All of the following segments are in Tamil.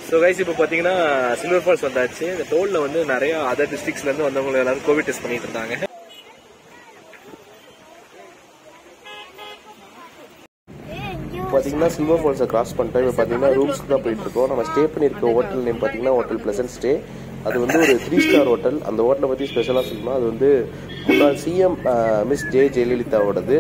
ஸோ கைஸ் இப்போ பார்த்தீங்கன்னா சில்வர் ஃபால்ஸ் வந்தாச்சு இந்த டோலில் வந்து நிறைய அதர் டிஸ்ட்ரிக்ஸ்லேருந்து வந்தவங்க எல்லாரும் கோவிட் டெஸ்ட் பண்ணிட்டு இருந்தாங்க பார்த்தீங்கன்னா சில்வர் ஃபால்ஸை கிராஸ் பண்ணிட்டோம் இப்போ பார்த்தீங்கன்னா ரூம்ஸ்க்கு தான் போயிட்டு இருக்கோம் நம்ம ஸ்டே பண்ணியிருக்க ஹோட்டல் நேம் பார்த்தீங்கன்னா ஹோட்டல் பிளசன்ட் ஸ்டே அது வந்து ஒரு த்ரீ ஸ்டார் ஹோட்டல் அந்த ஹோட்டலை பற்றி ஸ்பெஷலாக சொல்லணும் அது வந்து முன்னாள் சிஎம் மிஸ் ஜெ ஜெயலலிதாவோடது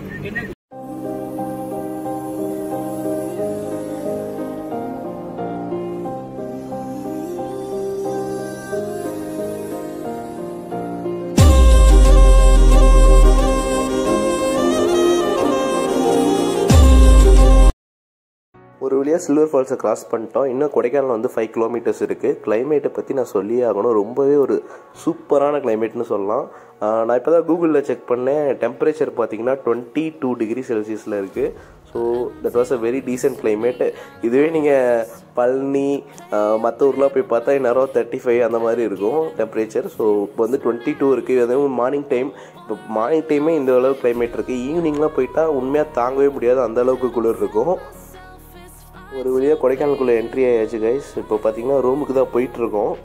ஒரு வழியாக சில்வர் ஃபால்ஸை கிராஸ் பண்ணிட்டோம் இன்னும் கொடைக்கானல் வந்து ஃபைவ் கிலோமீட்டர்ஸ் இருக்குது கிளைமேட்டை பற்றி நான் சொல்லியே ஆகணும் ரொம்பவே ஒரு சூப்பரான கிளைமேட்னு சொல்லலாம் ஆஹ் நான் இப்போ தான் கூகுளில் செக் பண்ணேன் டெம்பரேச்சர் பார்த்தீங்கன்னா டுவெண்ட்டி டூ டிகிரி செல்சியஸில் இருக்குது so that was a very decent climate இதுவே நீங்கள் பழனி மற்ற ஊர்லாம் போய் பார்த்தா நேரம் தேர்ட்டி ஃபைவ் அந்த மாதிரி இருக்கும் டெம்பரேச்சர் ஸோ இப்போ வந்து டுவெண்ட்டி டூ இருக்குது அதுவும் மார்னிங் டைம் இப்போ மார்னிங் டைமே இந்த அளவுக்கு கிளைமேட் இருக்குது ஈவினிங்லாம் போயிட்டா உண்மையாக தாங்கவே முடியாது அந்த அளவுக்கு குளிர் இருக்கும் ஒரு வழியாக கொடைக்கானலுக்குள்ளே என்ட்ரி ஆயாச்சு கைஸ் இப்போ பார்த்தீங்கன்னா ரூமுக்கு தான் போயிட்டுருக்கோம்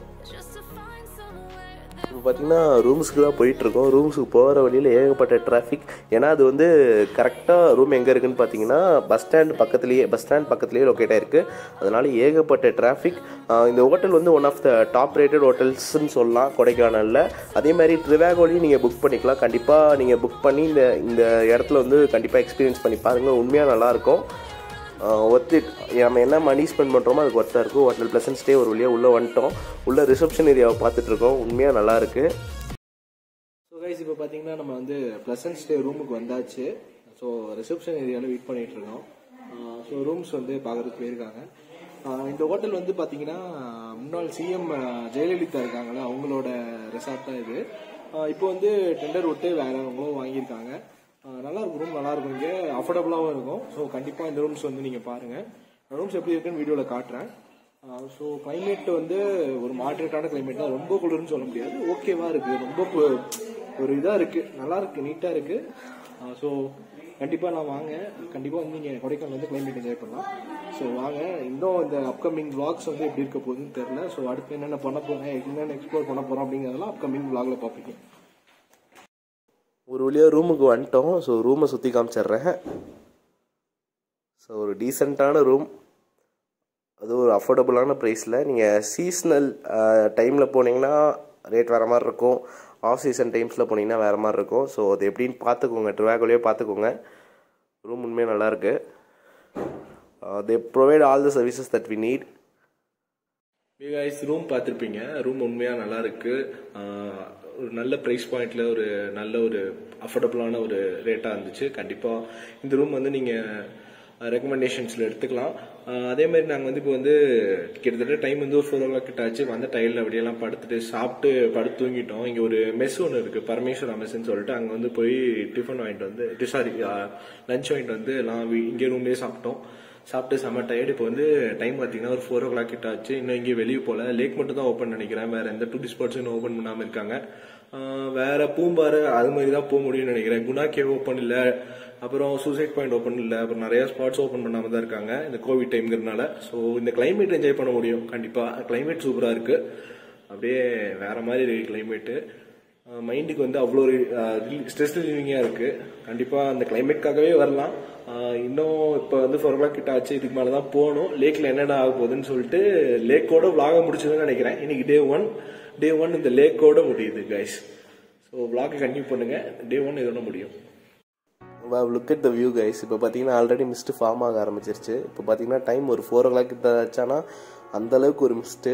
இப்போ பார்த்தீங்கன்னா ரூம்ஸ்க்கு தான் போயிட்டுருக்கோம் ரூம்ஸுக்கு போகிற வழியில் ஏகப்பட்ட டிராஃபிக் ஏன்னா அது வந்து கரெக்டாக ரூம் எங்கே இருக்குன்னு பார்த்தீங்கன்னா பஸ் ஸ்டாண்ட் பக்கத்துலேயே பஸ் ஸ்டாண்ட் பக்கத்துலேயே லொக்கேட் ஆயிருக்கு அதனால ஏகப்பட்ட டிராஃபிக் இந்த ஹோட்டல் வந்து one of the top rated ஹோட்டல்ஸ்னு சொல்லலாம் கொடைக்கானலில் அதே மாதிரி ட்ரிவாகோலையும் நீங்கள் புக் பண்ணிக்கலாம் கண்டிப்பாக நீங்கள் புக் பண்ணி இந்த இந்த இடத்துல வந்து கண்டிப்பாக எக்ஸ்பீரியன்ஸ் பண்ணி பாருங்கள் உண்மையாக நல்லாயிருக்கும் ஒர்த் இட் நம்ம என்ன மணி ஸ்பெண்ட் பண்ணுறோமோ அதுக்கு ஒர்த்தாக இருக்கும் ஹோட்டல் ப்ளசன்ட் ஸ்டே ஒரு வழியாக உள்ளே வந்துட்டோம் உள்ள ரிசப்ஷன் ஏரியாவை பார்த்துட்டு இருக்கோம் உண்மையாக நல்லா இருக்கு ஸோ கைஸ் இப்போ பார்த்தீங்கன்னா நம்ம வந்து ப்ளசன்ட் ஸ்டே ரூமுக்கு வந்தாச்சு ஸோ ரிசப்ஷன் ஏரியாவில் வெயிட் பண்ணிட்டு இருக்கோம் ஸோ ரூம்ஸ் வந்து பார்க்கறதுக்கு போயிருக்காங்க ஆஹ் இந்த ஹோட்டல் வந்து பார்த்தீங்கன்னா முன்னாள் சிஎம் ஜெயலலிதா இருக்காங்களே அவங்களோட ரெசார்ட் தான் இது ஆஹ் இப்போ வந்து டெண்டர் விட்டு வேறவங்களும் வாங்கியிருக்காங்க ஆஹ் நல்லா இருக்கும் ரூம் நல்லா இருக்கும் இங்கே அஃபோர்டபுளாகவும் இருக்கும் ஸோ கண்டிப்பாக இந்த ரூம்ஸ் வந்து நீங்கள் பாருங்கள் ரூம்ஸ் எப்படி இருக்குன்னு வீடியோவில் காட்டுறேன் ஸோ கிளைமேட் வந்து ஒரு மாடரேட்டான கிளைமேட் தான் ரொம்ப குளிர்னு சொல்ல முடியாது ஓகேவா இருக்கு ரொம்ப கு- ஒரு இதாக இருக்கு நல்லா இருக்கு நீட்டாக இருக்கு ஸோ கண்டிப்பாக நான் வாங்க கண்டிப்பாக வந்து நீங்கள் கொடைக்கானல் வந்து கிளைமேட் என்ஜாய் பண்ணலாம் ஸோ வாங்க இன்னும் இந்த அப்கமிங் vlogs வந்து எப்படி இருக்க போகுதுன்னு தெரியல ஸோ அடுத்து என்னென்ன பண்ண போகிறேன் என்னென்ன எக்ஸ்ப்ளோர் பண்ண போகிறோம் அப்படிங்கிறதெல்லாம் அப்கமிங் vlogல பார்ப்பீங்க ஒரு வழியாக ரூமுக்கு வந்துட்டோம் ஸோ ரூமை சுற்றி காமிச்சிடுறேன் ஸோ ஒரு டீசெண்டான ரூம் அது ஒரு அஃபோர்டபுளான ப்ரைஸில் நீங்கள் சீஸ்னல் டைமில் போனீங்கன்னா ரேட் வேறு மாதிரி இருக்கும் ஆஃப் சீசன் டைம்ஸில் போனீங்கன்னா வேறு மாதிரி இருக்கும் ஸோ அது எப்படின்னு பார்த்துக்கோங்க ட்ராவலையே பார்த்துக்கோங்க ரூம் உண்மையாக நல்லாயிருக்கு they provide all the services that we need guys room பார்த்துருப்பீங்க ரூம் உண்மையாக நல்லா இருக்கு ஆஹ் ஒரு நல்ல ப்ரைஸ் பாயிண்ட்ல ஒரு நல்ல ஒரு அஃபோர்டபுளான ஒரு ரேட்டாக இருந்துச்சு கண்டிப்பாக இந்த ரூம் வந்து நீங்கள் ரெக்கமெண்டேஷன்ஸில் எடுத்துக்கலாம் ஆஹ் அதே மாதிரி நாங்கள் வந்து இப்போ வந்து கிட்டத்தட்ட டைம் வந்து ஒரு ஃபோர் ஓ கிளாக் கிட்ட ஆச்சு வந்த டைலில் அப்படியெல்லாம் படுத்துட்டு சாப்பிட்டு படுத்து தூங்கிட்டோம் இங்கே ஒரு மெஸ் ஒன்று இருக்குது பரமேஸ்வரா மெஸ்ன்னு சொல்லிட்டு அங்கே வந்து போய் டிஃபன் வாங்கிட்டு வந்து சாரி லஞ்ச் வாங்கிட்டு வந்து எல்லாம் வீ- இங்கே ரூம்லேயே சாப்பிட்டோம் சாப்பிட்டு செம்ம டயர்டு இப்போ வந்து டைம் பார்த்தீங்கன்னா ஒரு ஃபோர் ஓ கிளாக் கிட்ட ஆச்சு இன்னும் இங்கே வெளியே போல லேக் மட்டும் தான் ஓப்பன் நினைக்கிறேன் வேற எந்த டூரிஸ்ட் ஸ்பாட்ஸும் இன்னும் ஓப்பன் பண்ணாமல் இருக்காங்க ஆஹ் வேற பூம்பாறு அது மாதிரி தான் போக முடியும்னு நினைக்கிறேன் குணா கேவ் ஓப்பன் இல்லை அப்புறம் சூசைட் பாயிண்ட் ஓப்பன் இல்லை அப்புறம் நிறைய ஸ்பாட்ஸ் ஓப்பன் பண்ணாமல் தான் இருக்காங்க இந்த கோவிட் டைம்ங்கிறதுனால ஸோ இந்த கிளைமேட் என்ஜாய் பண்ண முடியும் கண்டிப்பாக கிளைமேட் சூப்பராக இருக்கு அப்படியே வேற மாதிரி கிளைமேட்டு மைண்டுக்கு வந்து அவ்வளோ ஒரு ஸ்ட்ரெஸ் ரிலீவிங்காக இருக்கு கண்டிப்பாக அந்த கிளைமேட்காகவே வரலாம் ஆஹ் இன்னும் இப்போ வந்து ஃபோர் ஓ கிளாக் கிட்ட ஆச்சு இதுக்கு மேலே தான் போகணும் லேக்கில் என்னென்ன ஆக போகுதுன்னு சொல்லிட்டு லேக்கோட vlog முடிச்சதுன்னு நினைக்கிறேன் இன்னைக்கு டே ஒன் டே ஒன் இந்த லேக்கோட முடியுது கைஸ் ஸோ vlog கண்டினியூ பண்ணுங்க டே ஒன் இதோட முடியும் look at the view guys இப்போ பார்த்தீங்கன்னா ஆல்ரெடி மிஸ்ட் ஃபார்ம் ஆக ஆரம்பிச்சிருச்சு இப்போ பார்த்தீங்கன்னா டைம் ஒரு ஃபோர் ஓ கிளாக் கிட்ட ஆச்சானா அந்த அளவுக்கு ஒரு மிஸ்ட்டு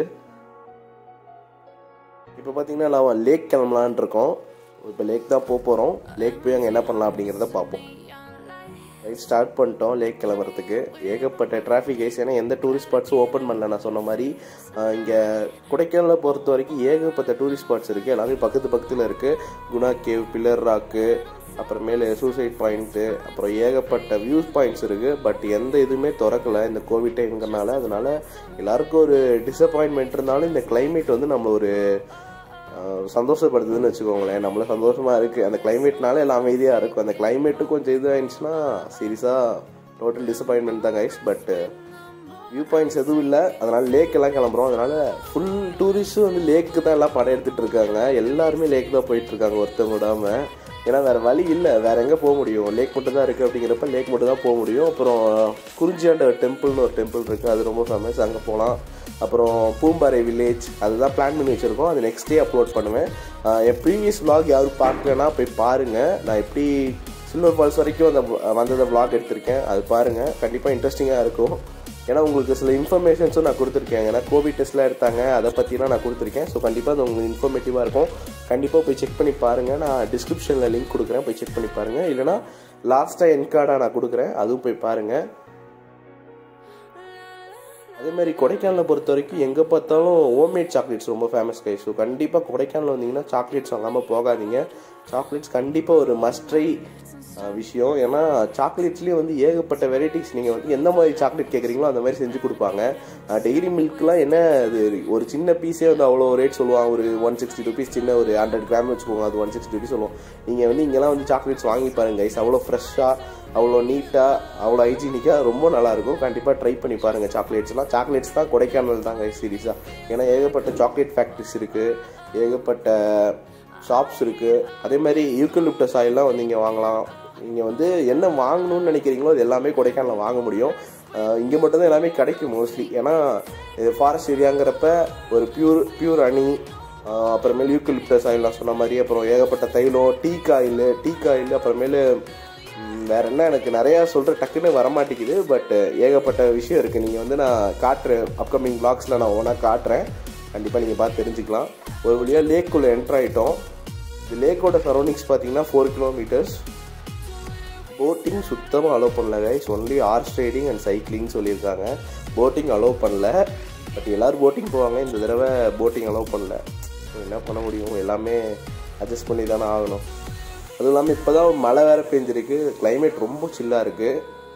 இப்போ பார்த்தீங்கன்னா நான் லேக் கிளம்பலான் இருக்கோம் இப்போ லேக் தான் போக போகிறோம் லேக் போய் அங்கே என்ன பண்ணலாம் அப்படிங்கிறத பார்ப்போம் ரைட் ஸ்டார்ட் பண்ணிட்டோம் லேக் கிளம்புறதுக்கு ஏகப்பட்ட டிராஃபிக் ஐஸ் ஏன்னா எந்த டூரிஸ்ட் ஸ்பாட்ஸும் ஓப்பன் பண்ணல நான் சொன்ன மாதிரி இங்கே கொடைக்கானலை பொறுத்த வரைக்கும் ஏகப்பட்ட டூரிஸ்ட் ஸ்பாட்ஸ் இருக்குது எல்லாமே பக்கத்து பக்கத்தில் இருக்குது குணா கேவ் பில்லர் ராக்கு அப்புறமேல சூசைட் பாயிண்ட்டு அப்புறம் ஏகப்பட்ட வியூஸ் பாயிண்ட்ஸ் இருக்குது பட் எந்த இதுவுமே திறக்கல இந்த கோவிட் டைம்ங்கிறனால அதனால எல்லாருக்கும் ஒரு டிசப்பாயின்மெண்ட் இருந்தாலும் இந்த climate வந்து நம்ம ஒரு ஆஹ், சந்தோஷப்படுத்துதுன்னு வச்சுக்கோங்களேன் நம்மள சந்தோஷமா இருக்கு அந்த கிளைமேட்னால எல்லாம் அமைதியா இருக்கும் அந்த கிளைமேட்டு கொஞ்சம் இது ஆயிடுச்சுன்னா சீரியஸா டோட்டல் டிசப்பாயின்மெண்ட் தான் கைஸ் பட் வியூ பாயிண்ட்ஸ் எதுவும் இல்லை அதனால லேக் எல்லாம் கிளம்புறோம் அதனால ஃபுல் டூரிஸ்ட்டும் வந்து லேக்கு தான் எல்லாம் படம் எடுத்துட்டு இருக்காங்க எல்லாருமே லேக் தான் போயிட்டு இருக்காங்க ஒருத்தவங்க விடாம ஏன்னா வேற வழி இல்லை வேற எங்கே போக முடியும் லேக் மட்டும் தான் இருக்குது அப்படிங்கிறப்ப லேக் மட்டும் தான் போக முடியும் அப்புறம் குறிஞ்சியாண்ட டெம்பிள்னு ஒரு டெம்பிள் இருக்குது அது ரொம்ப ஃபேமஸ் அங்கே போகலாம் அப்புறம் பூம்பாறை வில்லேஜ் அதுதான் பிளான் பண்ணி வச்சுருக்கோம் அது நெக்ஸ்ட் டே அப்லோட் பண்ணுவேன் ஆஹ் என் ப்ரீவியஸ் vlog யாரும் பார்க்கலன்னா போய் பாருங்கள் நான் எப்படி சில்வர் ஃபால்ஸ் வரைக்கும் அந்த வந்ததை vlog எடுத்திருக்கேன் அது பாருங்கள் கண்டிப்பாக இன்ட்ரெஸ்டிங்காக இருக்கும் ஏன்னா உங்களுக்கு சில இன்ஃபர்மேஷன்ஸும் நான் கொடுத்துருக்கேன் ஏன்னா கோவிட் டெஸ்ட்லாம் எடுத்தாங்க அதை பற்றிலாம் நான் கொடுத்துருக்கேன் ஸோ கண்டிப்பாக அது உங்களுக்கு இன்ஃபர்மேட்டிவாக இருக்கும் கண்டிப்பாக போய் செக் பண்ணி பாருங்கள் நான் டிஸ்கிரிப்ஷனில் லிங்க் கொடுக்குறேன் போய் செக் பண்ணி பாருங்கள் இல்லைனா லாஸ்ட்டாக என் கார்டாக நான் கொடுக்குறேன் அதுவும் போய் பாருங்கள் அதே மாதிரி கொடைக்கானலை பொறுத்த வரைக்கும் எங்கே பார்த்தாலும் ஹோம்மேட் சாக்லேட்ஸ் ரொம்ப ஃபேமஸ் கை ஸோ கண்டிப்பாக கொடைக்கானல் வந்தீங்கன்னா சாக்லேட்ஸ் வாங்காமல் போகாதீங்க சாக்லேட்ஸ் கண்டிப்பாக ஒரு மஸ்ட் ட்ரை விஷயம் ஏன்னா சாக்லேட்ஸ்லேயே வந்து ஏகப்பட்ட வெரைட்டிஸ் நீங்கள் வந்து எந்த மாதிரி சாக்லேட் கேட்குறீங்களோ அந்த மாதிரி செஞ்சு கொடுப்பாங்க டெய்ரி மில்க்லாம் என்ன அது ஒரு சின்ன பீஸே வந்து அவ்வளோ ரேட் சொல்லுவாங்க ஒரு ஒன் சிக்ஸ்டி ருபீஸ் சின்ன ஒரு ஹண்ட்ரட் கிராம் வச்சுக்கோங்க அது ஒன் சிக்ஸ்டி ருபீஸ் சொல்லுவோம் நீங்கள் வந்து இங்கெல்லாம் வந்து சாக்லேட்ஸ் வாங்கி பாருங்க கைஸ் அவ்வளோ ஃப்ரெஷ்ஷாக அவ்வளோ நீட்டாக அவ்வளோ ஹைஜீனிக்காக ரொம்ப நல்லாயிருக்கும் கண்டிப்பாக ட்ரை பண்ணி பாருங்கள் சாக்லேட்ஸ்லாம் சாக்லேட்ஸ் தான் கொடைக்கானல் தாங்க சீரியஸாக ஏன்னா ஏகப்பட்ட சாக்லேட் ஃபேக்ட்ரிஸ் இருக்குது ஏகப்பட்ட ஷாப்ஸ் இருக்குது அதே மாதிரி யூக்கலிப்டஸ் ஆயில்லாம் வந்து இங்கே வாங்கலாம் நீங்கள் வந்து என்ன வாங்கணும்னு நினைக்கிறீங்களோ அது எல்லாமே கொடைக்கானலில் வாங்க முடியும் இங்கே மட்டும்தான் எல்லாமே கிடைக்கும் மோஸ்ட்லி ஏன்னா இது ஃபாரஸ்ட் ஏரியாங்கிறப்ப ஒரு பியூர் பியூர் அணி ஆஹ் அப்புறமேல் யூக்கலிப்டஸ் ஆயில் நான் சொன்ன மாதிரி அப்புறம் ஏகப்பட்ட தைலம் டீ காயில் டீ காயில் அப்புறமேலு ம், வேற என்ன எனக்கு நிறையா சொல்கிற டக்குன்னு வரமாட்டேங்குது பட் ஏகப்பட்ட விஷயம் இருக்குது நீங்கள் வந்து நான் காட்டுறேன் அப்கமிங் பிளாக்ஸில் நான் ஒன்றா காட்டுறேன் கண்டிப்பாக நீங்கள் பார்த்து தெரிஞ்சுக்கலாம் ஒரு வழியாக லேக்குள்ளே என்ட்ரு ஆகிட்டோம் இந்த லேக்கோட சரௌண்டிங்ஸ் பார்த்தீங்கன்னா ஃபோர் கிலோமீட்டர்ஸ் போட்டிங் சுத்தமாக அலோவ் பண்ணல guys only horse riding and cycling சொல்லியிருக்காங்க போட்டிங் அலோவ் பண்ணல பட் எல்லோரும் போட்டிங் போவாங்க இந்த தடவை போட்டிங் அலோவ் பண்ணல ஸோ என்ன பண்ண முடியும் எல்லாமே அட்ஜஸ்ட் பண்ணி தானே ஆகணும் அதுவும் இல்லாமல் இப்போ தான் மழை வேறு பெஞ்சிருக்கு climate ரொம்ப சில்லாக இருக்குது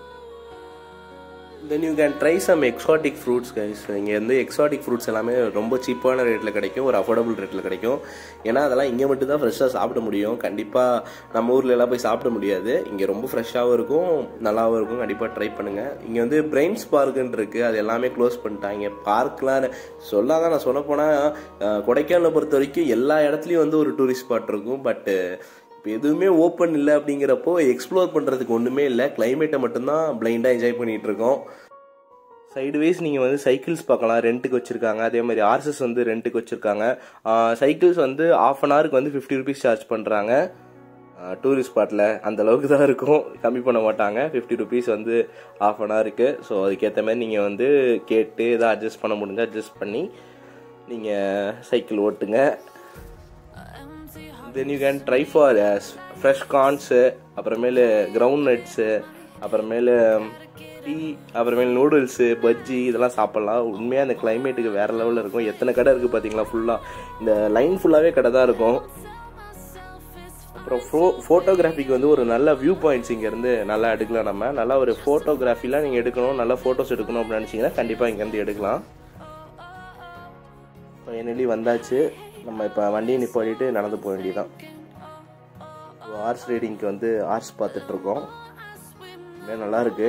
then you can try some exotic fruits guys இங்கே வந்து எக்ஸாட்டிக் ஃப்ரூட்ஸ் எல்லாமே ரொம்ப சீப்பான ரேட்டில் கிடைக்கும் ஒரு அஃபோர்டபுள் ரேட்டில் கிடைக்கும் ஏன்னா அதெல்லாம் இங்கே மட்டும் தான் ஃப்ரெஷ்ஷாக சாப்பிட முடியும் கண்டிப்பாக நம்ம ஊரில் எல்லாம் போய் சாப்பிட முடியாது இங்கே ரொம்ப ஃப்ரெஷ்ஷாகவும் இருக்கும் நல்லாவும் இருக்கும் கண்டிப்பாக ட்ரை பண்ணுங்கள் இங்கே வந்து பிரெயின்ஸ் பார்க்குன்னு இருக்குது அது எல்லாமே க்ளோஸ் பண்ணிட்டாங்க பார்க்லாம் சொல்லாதான் நான் சொல்ல போனால் கொடைக்கானலை பொறுத்த வரைக்கும் எல்லா இடத்துலையும் வந்து ஒரு டூரிஸ்ட் ஸ்பாட் இருக்கும் பட்டு இப்போ எதுவுமே ஓப்பன் இல்லை அப்படிங்கிறப்போ எக்ஸ்ப்ளோர் பண்ணுறதுக்கு ஒன்றுமே இல்லை கிளைமேட்டை மட்டும்தான் பிளைண்டாக என்ஜாய் பண்ணிகிட்டு இருக்கோம் சைடு வைஸ் நீங்கள் வந்து சைக்கிள்ஸ் பார்க்கலாம் ரெண்ட்டுக்கு வச்சுருக்காங்க அதே மாதிரி ஆர்சஸ் வந்து ரெண்ட்டுக்கு வச்சுருக்காங்க சைக்கிள்ஸ் வந்து ஆஃப் அன் ஹவருக்கு வந்து ஃபிஃப்டி ருபீஸ் சார்ஜ் பண்ணுறாங்க டூரிஸ்ட் ஸ்பாட்டில் அந்த அளவுக்கு தான் இருக்கும் கம்மி பண்ண மாட்டாங்க ஃபிஃப்டி ருபீஸ் வந்து ஆஃப் அன் ஹவருக்கு ஸோ அதுக்கேற்ற மாதிரி நீங்கள் வந்து கேட்டு எதாவது அட்ஜஸ்ட் பண்ண முடிஞ்சால் அட்ஜஸ்ட் பண்ணி நீங்கள் சைக்கிள் ஓட்டுங்க then you can try for fresh corns அப்புறமேலு கிரவுண்ட் நட்ஸு அப்புறமேலு டீ அப்புறமேல் நூடுல்ஸு பஜ்ஜி இதெல்லாம் சாப்பிட்லாம் உண்மையாக அந்த கிளைமேட்டுக்கு வேறு லெவலில் இருக்கும் எத்தனை கடை இருக்குது பார்த்தீங்களா ஃபுல்லாக இந்த லைன் ஃபுல்லாகவே கடை தான் இருக்கும் அப்புறம் ஃபோ ஃபோட்டோகிராஃபிக்கு வந்து ஒரு நல்ல வியூ பாயிண்ட்ஸ் இங்கேருந்து நல்லா எடுக்கலாம் நம்ம நல்லா ஒரு ஃபோட்டோகிராஃபிலாம் நீங்கள் எடுக்கணும் நல்லா ஃபோட்டோஸ் எடுக்கணும் அப்படின்னு நினச்சிங்கன்னா கண்டிப்பாக இங்கேருந்து எடுக்கலாம் ஃபைனலி வந்தாச்சு நம்ம இப்போ வண்டியை நிப்பாட்டிட்டு நடந்து போக வேண்டியதான் ஹார்ஸ் ரைடிங்க்கு வந்து ஹார்ஸ் பார்த்துட்ருக்கோம் நல்லா இருக்கு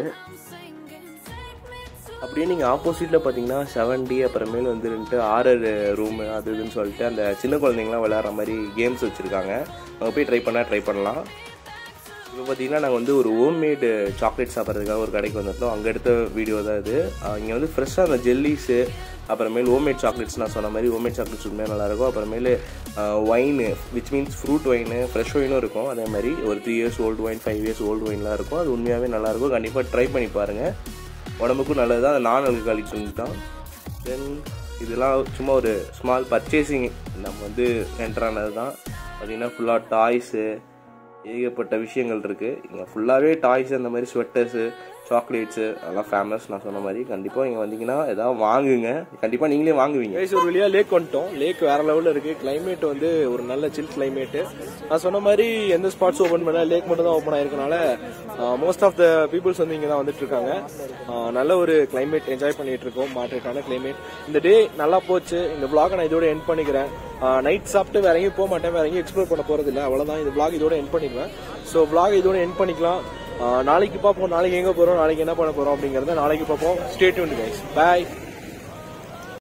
அப்படியே நீங்கள் ஆப்போசிட்டில் பார்த்தீங்கன்னா செவன் டி அப்புறமேல் வந்துட்டு ஆரர் ரூமு அது இதுன்னு சொல்லிட்டு அந்த சின்ன குழந்தைங்களாம் விளையாடுற மாதிரி கேம்ஸ் வச்சுருக்காங்க அங்கே போய் ட்ரை பண்ணால் ட்ரை பண்ணலாம் இப்போ பார்த்தீங்கன்னா நாங்கள் வந்து ஒரு ஹோம்மேடு சாக்லேட் சாப்பிட்றதுக்காக ஒரு கடைக்கு வந்திருந்தோம் அங்கே எடுத்த வீடியோ தான் இது இங்கே வந்து ஃப்ரெஷ்ஷாக அந்த ஜெல்லிஸு அப்புறமேல் ஹோம்மேட் சாக்லேட்ஸ் நான் சொன்ன மாதிரி ஹோம்மேட் சாக்லேட்ஸ் உண்மையாக நல்லாயிருக்கும் அப்புறமேல் wine which means fruit wine fresh ஒயினும் இருக்கும் அதே மாதிரி ஒரு three years old wine five years old ஒயின்லாம் இருக்கும் அது உண்மையாகவே நல்லாயிருக்கும் கண்டிப்பாக ட்ரை பண்ணி பாருங்கள் உடம்புக்கும் நல்லது தான் அது நான் அல்கஹாலிக் சொல்லி தான் தென் இதெல்லாம் சும்மா ஒரு ஸ்மால் பர்ச்சேசிங் நம்ம வந்து என்ட்ரானது தான் பார்த்திங்கன்னா ஃபுல்லாக டாய்ஸு ஏகப்பட்ட விஷயங்கள் இருக்குது இங்கே ஃபுல்லாகவே டாய்ஸ் அந்த மாதிரி ஸ்வெட்டர்ஸு சாக்லேட்ஸு அதெல்லாம் ஃபேமஸ் நான் சொன்ன மாதிரி கண்டிப்பாக இங்கே வந்தீங்கன்னா எதாவது வாங்குங்க கண்டிப்பாக நீங்களே வாங்குவீங்க கைஸ் ஒரு வழியா லேக் வந்துட்டோம் லேக் வேற லெவல்ல இருக்கு கிளைமேட் வந்து ஒரு நல்ல சில் கிளைமேட் நான் சொன்ன மாதிரி எந்த ஸ்பாட்ஸ் ஓபன் பண்ணல லேக் மட்டும் தான் ஓப்பன் ஆயிருக்கனால மோஸ்ட் ஆஃப் த பீப்புள்ஸ் வந்து இங்க தான் வந்துட்டு இருக்காங்க ஆஹ் நல்ல ஒரு கிளைமேட் என்ஜாய் பண்ணிட்டு இருக்கோம் மாற்றேட்டான கிளைமேட் இந்த டே நல்லா போச்சு இந்த vlog நான் இதோட எண்ட் பண்ணிக்கிறேன் நைட் சாப்பிட்டு வேற எங்கேயும் போக மாட்டேன் வேற எங்கேயும் எக்ஸ்ப்ளோர் பண்ண போறது இல்லை அவ்வளவுதான் இந்த vlog இதோட எண்ட் பண்ணிடுவேன் ஸோ vlog இதோட எண்ட் பண்ணிக்கலாம் நாளைக்கு பார்ப்போம் நாளைக்கு எங்கே போகிறோம் நாளைக்கு என்ன பண்ண போகிறோம் அப்படிங்கிறத நாளைக்கு பார்ப்போம் ஸ்டேட் கைஸ் பாய்